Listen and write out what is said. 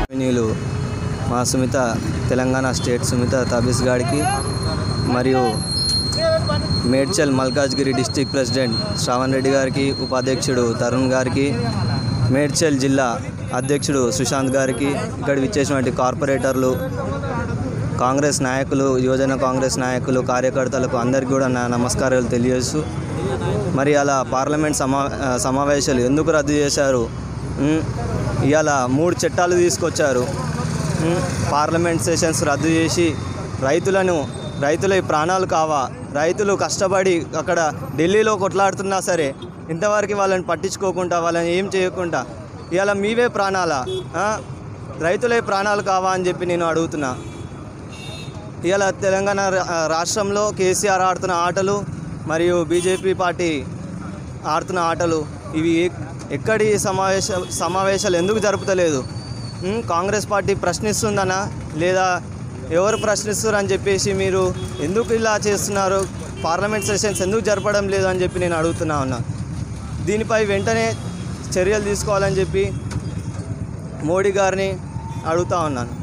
రెవెన్యూలు మా సుమిత తెలంగాణ స్టేట్ సుమిత తబీస్ గారికి మరియు మేడ్చల్ మల్కాజ్గిరి డిస్టిక్ ప్రెసిడెంట్ శ్రావణ్ రెడ్డి గారికి ఉపాధ్యక్షుడు తరుణ్ గారికి మేడ్చల్ జిల్లా అధ్యక్షుడు సుశాంత్ గారికి ఇక్కడ విచ్చేసినటువంటి కార్పొరేటర్లు కాంగ్రెస్ నాయకులు యువజన కాంగ్రెస్ నాయకులు కార్యకర్తలకు అందరికీ కూడా నా నమస్కారాలు తెలియజేస్తూ మరి అలా పార్లమెంట్ సమా ఆ, సమావేశాలు ఎందుకు రద్దు చేశారు ఉమ్, ఇవాళ మూడు చట్టాలు తీసుకొచ్చారు ఉమ్, పార్లమెంట్ సెషన్స్ రద్దు చేసి రైతులను రైతుల ప్రాణాలు కావా రైతులు కష్టపడి అక్కడ ఢిల్లీలో కొట్లాడుతున్నా సరే ఇంతవరకు వాళ్ళని పట్టించుకోకుండా వాళ్ళని ఏం చేయకుండా ఇవాళ మీవే ప్రాణాలా ఆ? రైతులే ప్రాణాలు కావా అని చెప్పి నేను అడుగుతున్నా ఇవాళ తెలంగాణ రా- రాష్ట్రంలో కేసీఆర్ ఆడుతున్న ఆటలు మరియు బీజేపీ పార్టీ ఆడుతున్న ఆటలు ఇవి ఎ- ఎక్కడి సమావేశ సమావేశాలు ఎందుకు జరుపుతలేదు ఉమ్, కాంగ్రెస్ పార్టీ ప్రశ్నిస్తుందనా లేదా ఎవరు ప్రశ్నిస్తారు అని చెప్పేసి మీరు ఎందుకు ఇలా చేస్తున్నారు పార్లమెంట్ సెషన్స్ ఎందుకు జరపడం లేదు అని చెప్పి నేను అడుగుతున్నా ఉన్నా దీనిపై వెంటనే చర్యలు తీసుకోవాలని చెప్పి మోడీ గారిని అడుగుతా ఉన్నాను